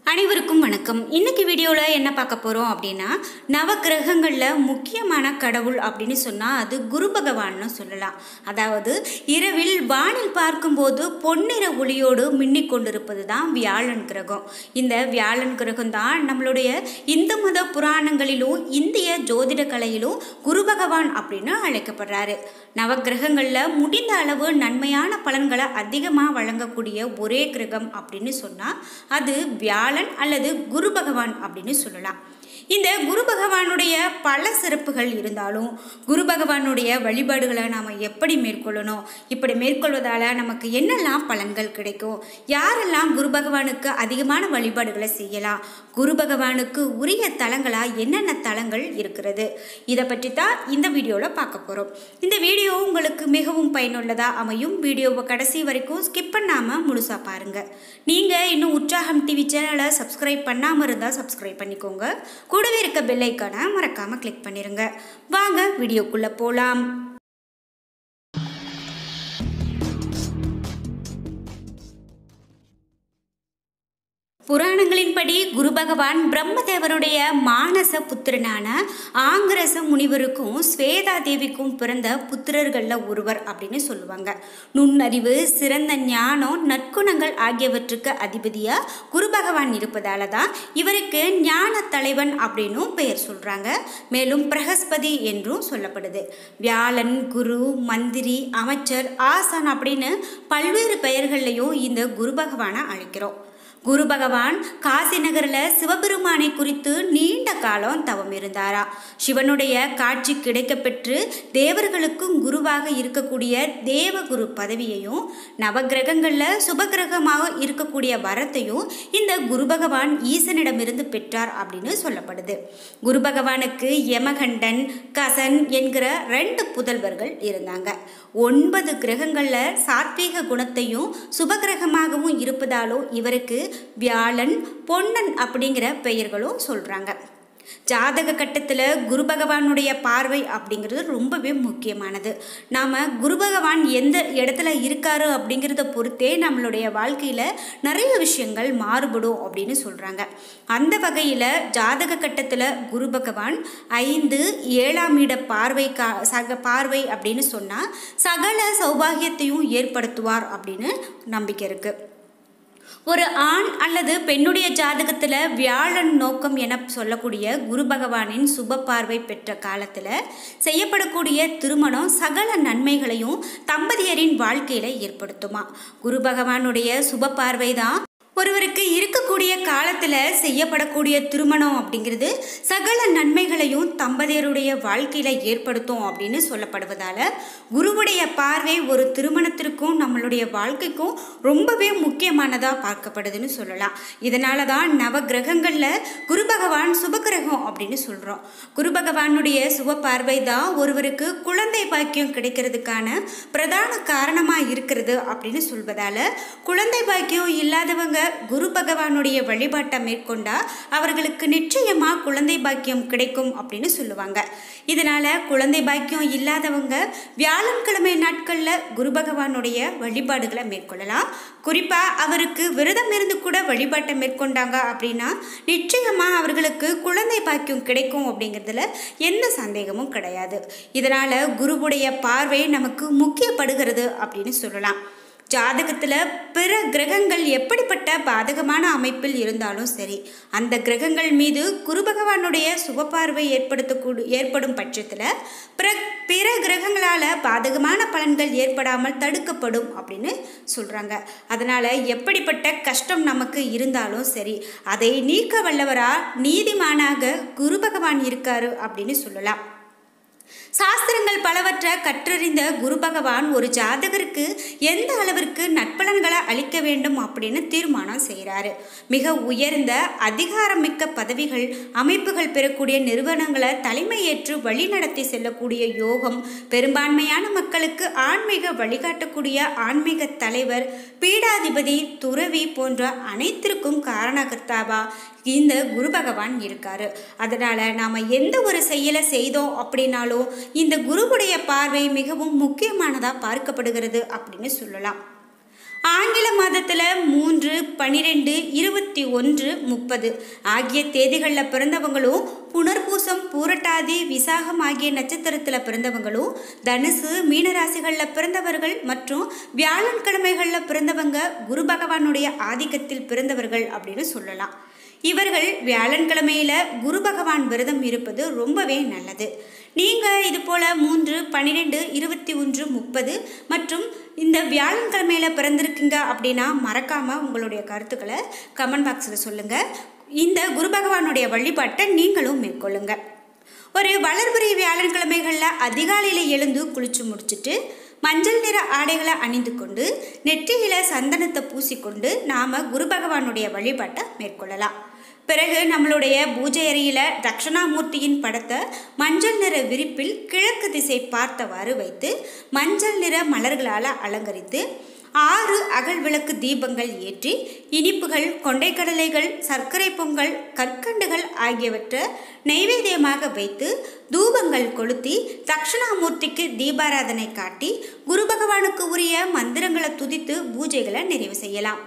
அனைவருக்கும் வணக்கம் இன்னைக்கு வீடியோவில் என்ன பார்க்க போகிறோம் அப்படின்னா நவக்கிரகங்களில் முக்கியமான கடவுள் அப்படின்னு சொன்னால் அது குரு பகவான்னு சொல்லலாம் அதாவது இரவில் வானில் பார்க்கும்போது பொன்னிற ஒளியோடு மின்னிக் கொண்டிருப்பது தான் வியாழன் கிரகம் இந்த வியாழன் கிரகம் தான் நம்மளுடைய இந்து மத புராணங்களிலும் இந்திய ஜோதிட கலையிலும் குரு பகவான் அப்படின்னு அழைக்கப்படுறாரு நவக்கிரகங்களில் முடிந்த அளவு நன்மையான பலன்களை அதிகமாக வழங்கக்கூடிய ஒரே கிரகம் அப்படின்னு சொன்னால் அது வியாழன் அல்லது குரு பகவான் அப்படின்னு சொல்லலாம் இந்த குரு பகவானுடைய பல சிறப்புகள் இருந்தாலும் குரு பகவானுடைய வழிபாடுகளை நாம் எப்படி மேற்கொள்ளணும் இப்படி மேற்கொள்வதால் நமக்கு என்னெல்லாம் பலன்கள் கிடைக்கும் யாரெல்லாம் குரு பகவானுக்கு அதிகமான வழிபாடுகளை செய்யலாம் குரு பகவானுக்கு உரிய தலங்களாக என்னென்ன தலங்கள் இருக்கிறது இதை பற்றி தான் இந்த வீடியோவில் பார்க்க போகிறோம் இந்த வீடியோ உங்களுக்கு மிகவும் பயனுள்ளதாக அமையும் வீடியோவை கடைசி வரைக்கும் ஸ்கிப் பண்ணாமல் முழுசாக பாருங்கள் நீங்கள் இன்னும் உற்சாகம் டிவி சேனலை சப்ஸ்கிரைப் பண்ணாமல் இருந்தால் சப்ஸ்கிரைப் பண்ணிக்கோங்க கூடவே இருக்க பெல் ஐக்கானை மறக்காமல் கிளிக் பண்ணிடுங்க வாங்க வீடியோக்குள்ளே போகலாம் புராணங்களின்படி குரு பகவான் பிரம்மதேவருடைய மானச புத்திரனான ஆங்கிரச முனிவருக்கும் ஸ்வேதா தேவிக்கும் பிறந்த புத்திரர்களில் ஒருவர் அப்படின்னு சொல்லுவாங்க நுண்ணறிவு சிறந்த ஞானம் நற்குணங்கள் ஆகியவற்றுக்கு அதிபதியாக குரு பகவான் இருப்பதால தான் இவருக்கு ஞான தலைவன் அப்படின்னும் பெயர் சொல்கிறாங்க மேலும் பிரகஸ்பதி என்றும் சொல்லப்படுது வியாழன் குரு மந்திரி அமைச்சர் ஆசான் அப்படின்னு பல்வேறு பெயர்கள்லையும் இந்த குரு பகவானை அழைக்கிறோம் குரு பகவான் காசி நகரில் சிவபெருமானை குறித்து நீண்ட காலம் தவம் இருந்தாரா சிவனுடைய காட்சி கிடைக்கப்பெற்று தேவர்களுக்கும் குருவாக இருக்கக்கூடிய தேவகுரு பதவியையும் நவகிரகங்களில் சுபகிரகமாக இருக்கக்கூடிய வரத்தையும் இந்த குரு பகவான் ஈசனிடமிருந்து பெற்றார் அப்படின்னு சொல்லப்படுது குரு பகவானுக்கு யமகண்டன் கசன் என்கிற ரெண்டு புதல்வர்கள் இருந்தாங்க ஒன்பது கிரகங்களில் சாத்வீக குணத்தையும் சுபகிரகமாகவும் இருப்பதாலும் இவருக்கு வியாழன் பொன்னன் அப்படிங்கிற பெயர்களும் சொல்கிறாங்க ஜாதக கட்டத்தில் குரு பகவானுடைய பார்வை அப்படிங்கிறது ரொம்பவே முக்கியமானது நாம் குரு பகவான் எந்த இடத்துல இருக்காரு அப்படிங்கிறத பொறுத்தே நம்மளுடைய வாழ்க்கையில் நிறைய விஷயங்கள் மாறுபடும் அப்படின்னு சொல்கிறாங்க அந்த வகையில் ஜாதக கட்டத்தில் குரு பகவான் ஐந்து ஏழாம் இட பார்வை கா சக பார்வை அப்படின்னு சொன்னால் சகல சௌபாகியத்தையும் ஏற்படுத்துவார் அப்படின்னு நம்பிக்கை இருக்குது ஒரு ஆண் அல்லது பெண்ணுடைய ஜாதகத்தில் வியாழன் நோக்கம் என சொல்லக்கூடிய குரு பகவானின் சுப பார்வை பெற்ற காலத்தில் செய்யப்படக்கூடிய திருமணம் சகல நன்மைகளையும் தம்பதியரின் வாழ்க்கையில் ஏற்படுத்துமா குரு பகவானுடைய சுப பார்வை தான் ஒருவருக்கு இருக்கக்கூடிய காலத்தில் செய்யப்படக்கூடிய திருமணம் அப்படிங்கிறது சகல நன்மைகளையும் தம்பதியருடைய வாழ்க்கையில் ஏற்படுத்தும் அப்படின்னு சொல்லப்படுவதால் குருவுடைய பார்வை ஒரு திருமணத்திற்கும் நம்மளுடைய வாழ்க்கைக்கும் ரொம்பவே முக்கியமானதாக பார்க்கப்படுதுன்னு சொல்லலாம் இதனால தான் நவ கிரகங்களில் குரு பகவான் சுபகிரகம் அப்படின்னு சொல்கிறோம் குரு பகவானுடைய சுப பார்வை தான் ஒருவருக்கு குழந்தை பாக்கியம் கிடைக்கிறதுக்கான பிரதான காரணமாக இருக்கிறது அப்படின்னு சொல்வதால் குழந்தை பாக்கியம் இல்லாதவங்க குரு பகவானுடைய வழிபாட்டை மேற்கொண்டா அவர்களுக்கு நிச்சயமாக குழந்தை பாக்கியம் கிடைக்கும் அப்படின்னு சொல்லுவாங்க இதனால் குழந்தை பாக்கியம் இல்லாதவங்க வியாழன்கிழமை நாட்களில் குரு பகவானுடைய வழிபாடுகளை மேற்கொள்ளலாம் குறிப்பாக அவருக்கு விரதம் இருந்து கூட வழிபாட்டை மேற்கொண்டாங்க அப்படின்னா நிச்சயமாக அவர்களுக்கு குழந்தை பாக்கியம் கிடைக்கும் அப்படிங்கிறதுல எந்த சந்தேகமும் கிடையாது இதனால் குருவுடைய பார்வை நமக்கு முக்கியப்படுகிறது அப்படின்னு சொல்லலாம் ஜாதகத்தில் பிற கிரகங்கள் எப்படிப்பட்ட பாதகமான அமைப்பில் இருந்தாலும் சரி அந்த கிரகங்கள் மீது குரு பகவானுடைய சுபபார்வை ஏற்படுத்தக்கூடு ஏற்படும் பட்சத்தில் பிற பிற கிரகங்களால் பாதகமான பலன்கள் ஏற்படாமல் தடுக்கப்படும் அப்படின்னு சொல்கிறாங்க அதனால் எப்படிப்பட்ட கஷ்டம் நமக்கு இருந்தாலும் சரி அதை நீக்க வல்லவராக நீதிமானாக குரு பகவான் இருக்காரு அப்படின்னு சொல்லலாம் சாஸ்திரங்கள் பலவற்றை கற்றறிந்த குரு பகவான் ஒரு ஜாதகருக்கு எந்த அளவிற்கு நட்பலன்களை அளிக்க வேண்டும் அப்படின்னு தீர்மானம் செய்கிறாரு மிக உயர்ந்த அதிகாரமிக்க பதவிகள் அமைப்புகள் பெறக்கூடிய நிறுவனங்களை தலைமையேற்று வழிநடத்தி செல்லக்கூடிய யோகம் பெரும்பான்மையான மக்களுக்கு ஆன்மீக வழிகாட்டக்கூடிய ஆன்மீக தலைவர் பீடாதிபதி துறவி போன்ற அனைத்திற்கும் காரணகர்த்தாவா இந்த குரு பகவான் இருக்காரு அதனால் நாம் எந்த ஒரு செயலை செய்தோம் அப்படின்னாலும் இந்த குருவுடைய பார்வை மிகவும் முக்கியமானதாக பார்க்கப்படுகிறது அப்படின்னு சொல்லலாம் ஆங்கில மாதத்தில் மூன்று பனிரெண்டு இருபத்தி ஒன்று முப்பது ஆகிய தேதிகளில் பிறந்தவங்களும் புனர்பூசம் பூரட்டாதி விசாகம் ஆகிய நட்சத்திரத்தில் பிறந்தவங்களும் தனுசு மீனராசிகளில் பிறந்தவர்கள் மற்றும் வியாழன்கிழமைகளில் பிறந்தவங்க குரு பகவானுடைய ஆதிக்கத்தில் பிறந்தவர்கள் அப்படின்னு சொல்லலாம் இவர்கள் வியாழன்கிழமையில குரு பகவான் விரதம் இருப்பது ரொம்பவே நல்லது நீங்கள் இது போல் மூன்று பன்னிரெண்டு இருபத்தி ஒன்று முப்பது மற்றும் இந்த வியாழன்கிழமையில பிறந்திருக்கீங்க அப்படின்னா மறக்காமல் உங்களுடைய கருத்துக்களை கமெண்ட் பாக்ஸில் சொல்லுங்கள் இந்த குரு பகவானுடைய வழிபாட்டை நீங்களும் மேற்கொள்ளுங்க ஒரு வளர்புரி வியாழன்கிழமைகளில் அதிகாலையில் எழுந்து குளிச்சு முடிச்சுட்டு மஞ்சள் நிற ஆடைகளை அணிந்து கொண்டு நெற்றியில் சந்தனத்தை பூசிக்கொண்டு நாம் குரு பகவானுடைய வழிபாட்டை மேற்கொள்ளலாம் பிறகு நம்மளுடைய பூஜை அறையில் தட்சணாமூர்த்தியின் படத்தை மஞ்சள் நிற விரிப்பில் கிழக்கு திசை பார்த்தவாறு வைத்து மஞ்சள் நிற மலர்களால் அலங்கரித்து ஆறு அகல் விளக்கு தீபங்கள் ஏற்றி இனிப்புகள் கொண்டைக்கடலைகள் சர்க்கரை பொங்கல் கற்கண்டுகள் ஆகியவற்றை நைவேத்தியமாக வைத்து தூபங்கள் கொளுத்தி தட்சிணாமூர்த்திக்கு தீபாராதனை காட்டி குரு பகவானுக்கு உரிய மந்திரங்களை துதித்து பூஜைகளை நிறைவு செய்யலாம்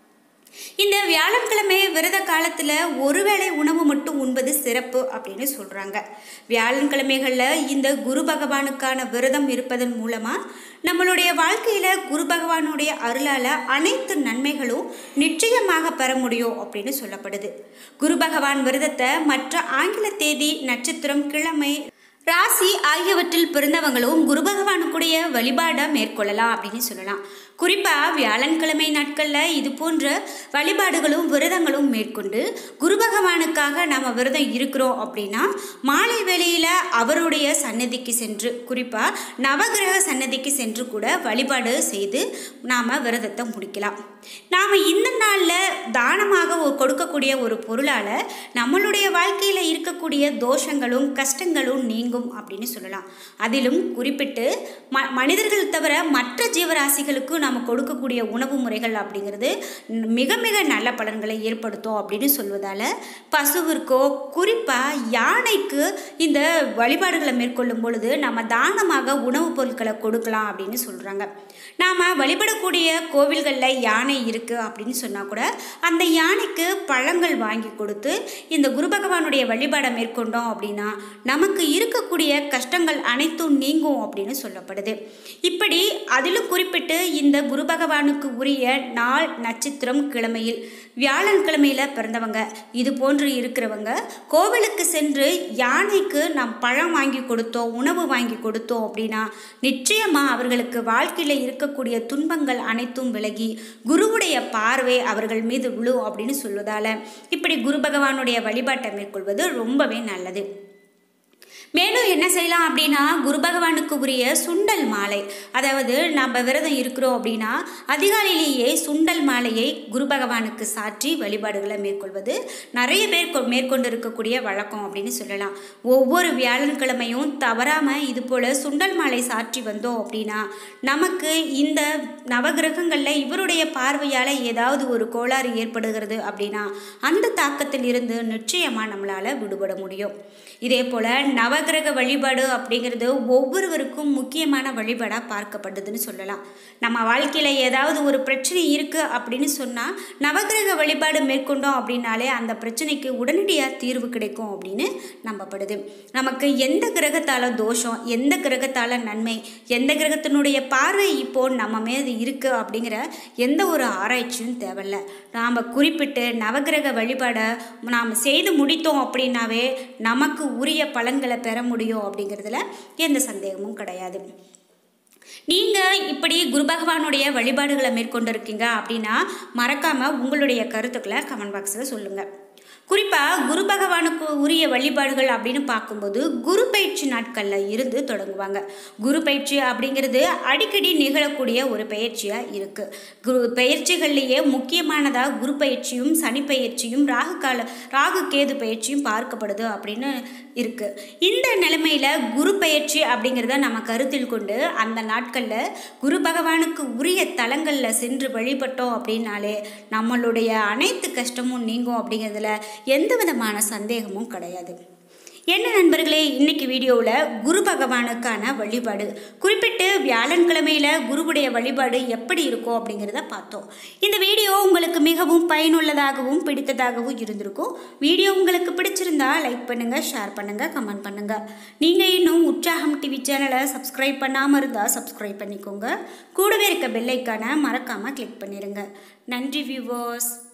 இந்த வியாழக்கிழமை விரத காலத்தில் ஒருவேளை உணவு மட்டும் உண்பது சிறப்பு அப்படின்னு சொல்கிறாங்க வியாழக்கிழமைகளில் இந்த குரு பகவானுக்கான விரதம் இருப்பதன் மூலமாக நம்மளுடைய வாழ்க்கையில் குரு பகவானுடைய அருளால் அனைத்து நன்மைகளும் நிச்சயமாக பெற முடியும் அப்படின்னு சொல்லப்படுது குரு பகவான் விரதத்தை மற்ற ஆங்கில தேதி நட்சத்திரம் கிழமை ராசி ஆகியவற்றில் பிறந்தவங்களும் குரு பகவானுக்குடைய வழிபாடை மேற்கொள்ளலாம் அப்படின்னு சொல்லலாம் குறிப்பாக வியாழன்கிழமை நாட்களில் இது போன்ற வழிபாடுகளும் விரதங்களும் மேற்கொண்டு குரு பகவானுக்காக நாம் விரதம் இருக்கிறோம் அப்படின்னா மாலை வேளையில் அவருடைய சன்னதிக்கு சென்று குறிப்பாக நவகிரக சன்னதிக்கு சென்று கூட வழிபாடு செய்து நாம் விரதத்தை முடிக்கலாம் நாம் இந்த நாளில் தானமாக ஒரு கொடுக்கக்கூடிய ஒரு பொருளால் நம்மளுடைய வாழ்க்கையில் இருக்கக்கூடிய தோஷங்களும் கஷ்டங்களும் நீங்கும் அப்படின்னு சொல்லலாம் அதிலும் குறிப்பிட்டு ம மனிதர்கள் தவிர மற்ற ஜீவராசிகளுக்கும் நம்ம கொடுக்கக்கூடிய உணவு முறைகள் அப்படிங்கிறது மிக மிக நல்ல பலன்களை ஏற்படுத்தும் அப்படின்னு சொல்வதால் பசுவிற்கோ குறிப்பாக யானைக்கு இந்த வழிபாடுகளை மேற்கொள்ளும் பொழுது நம்ம தானமாக உணவுப் பொருட்களை கொடுக்கலாம் அப்படின்னு சொல்கிறாங்க நாம் வழிபடக்கூடிய கோவில்களில் யானை இருக்குது அப்படின்னு சொன்னால் கூட அந்த யானைக்கு பழங்கள் வாங்கி கொடுத்து இந்த குரு பகவானுடைய வழிபாடை மேற்கொண்டோம் அப்படின்னா நமக்கு இருக்கக்கூடிய கஷ்டங்கள் அனைத்தும் நீங்கும் அப்படின்னு சொல்லப்படுது இப்படி அதிலும் குறிப்பிட்டு இந்த குரு பகவானுக்கு உரிய நாள் நட்சத்திரம் கிழமையில் வியாழன் கிழமையில் பிறந்தவங்க இது போன்று இருக்கிறவங்க கோவிலுக்கு சென்று யானைக்கு நாம் பழம் வாங்கி கொடுத்தோம் உணவு வாங்கி கொடுத்தோம் அப்படின்னா நிச்சயமாக அவர்களுக்கு வாழ்க்கையில் இருக்கக்கூடிய துன்பங்கள் அனைத்தும் விலகி குருவுடைய பார்வை அவர்கள் மீது விழும் அப்படின்னு சொல்வதால் இப்படி குரு பகவானுடைய வழிபாட்டை மேற்கொள்வது ரொம்பவே நல்லது மேலும் என்ன செய்யலாம் அப்படின்னா குரு பகவானுக்கு உரிய சுண்டல் மாலை அதாவது நம்ம விரதம் இருக்கிறோம் அப்படின்னா அதிகாலையிலேயே சுண்டல் மாலையை குரு பகவானுக்கு சாற்றி வழிபாடுகளை மேற்கொள்வது நிறைய பேர் கொ- மேற்கொண்டு இருக்கக்கூடிய வழக்கம் அப்படின்னு சொல்லலாம் ஒவ்வொரு வியாழன்கிழமையும் தவறாமல் இது போல் சுண்டல் மாலை சாற்றி வந்தோம் அப்படின்னா நமக்கு இந்த நவகிரகங்களில் இவருடைய பார்வையால் ஏதாவது ஒரு கோளாறு ஏற்படுகிறது அப்படின்னா அந்த தாக்கத்தில் இருந்து நிச்சயமாக நம்மளால் விடுபட முடியும் இதே போல் நவகிரக வழிபாடு அப்படிங்கிறது ஒவ்வொருவருக்கும் முக்கியமான வழிபாடாக பார்க்கப்படுதுன்னு சொல்லலாம் நம்ம வாழ்க்கையில் ஏதாவது ஒரு பிரச்சனை இருக்குது அப்படின்னு சொன்னால் நவகிரக வழிபாடு மேற்கொண்டோம் அப்படின்னாலே அந்த பிரச்சனைக்கு உடனடியாக தீர்வு கிடைக்கும் அப்படின்னு நம்பப்படுது நமக்கு எந்த கிரகத்தால் தோஷம் எந்த கிரகத்தால் நன்மை எந்த கிரகத்தினுடைய பார்வை இப்போ நம்ம மீது இருக்குது அப்படிங்கிற எந்த ஒரு ஆராய்ச்சியும் தேவையில்ல நாம் குறிப்பிட்டு நவகிரக வழிபாடை நாம் செய்து முடித்தோம் அப்படின்னாவே நமக்கு உரிய பலன்களை பெற முடியும் அப்படிங்கிறதுல எந்த சந்தேகமும் கிடையாது நீங்கள் இப்படி குரு பகவானுடைய வழிபாடுகளை மேற்கொண்டிருக்கீங்க அப்படின்னா மறக்காமல் உங்களுடைய கருத்துக்களை கமெண்ட் பாக்ஸில் சொல்லுங்கள் குறிப்பாக குரு பகவானுக்கு உரிய வழிபாடுகள் அப்படின்னு பார்க்கும்போது குரு பயிற்சி நாட்களில் இருந்து தொடங்குவாங்க குரு பயிற்சி அப்படிங்கிறது அடிக்கடி நிகழக்கூடிய ஒரு பயிற்சியாக இருக்குது குரு பயிற்சிகள்லேயே முக்கியமானதாக குரு பயிற்சியும் சனி பயிற்சியும் ராகு கால ராகு கேது பயிற்சியும் பார்க்கப்படுது அப்படின்னு இருக்குது இந்த நிலைமையில் குரு பயிற்சி அப்படிங்கிறத நம்ம கருத்தில் கொண்டு அந்த நாட்களில் குரு பகவானுக்கு உரிய தலங்களில் சென்று வழிபட்டோம் அப்படின்னாலே நம்மளுடைய அனைத்து கஷ்டமும் நீங்கும் அப்படிங்கிறதுல எந்த விதமான சந்தேகமும் கிடையாது என்ன நண்பர்களே இன்னைக்கு வீடியோவில் குரு பகவானுக்கான வழிபாடு குறிப்பிட்டு வியாழன்கிழமையில் குருவுடைய வழிபாடு எப்படி இருக்கும் அப்படிங்கிறத பார்த்தோம் இந்த வீடியோ உங்களுக்கு மிகவும் பயனுள்ளதாகவும் பிடித்ததாகவும் இருந்திருக்கும் வீடியோ உங்களுக்கு பிடிச்சிருந்தா லைக் பண்ணுங்கள் ஷேர் பண்ணுங்கள் கமெண்ட் பண்ணுங்கள் நீங்கள் இன்னும் உற்சாகம் டிவி சேனலை சப்ஸ்கிரைப் பண்ணாமல் இருந்தால் சப்ஸ்கிரைப் பண்ணிக்கோங்க கூடவே இருக்க பெல்லைக்கான மறக்காமல் கிளிக் பண்ணிடுங்க நன்றி வியூவர்ஸ்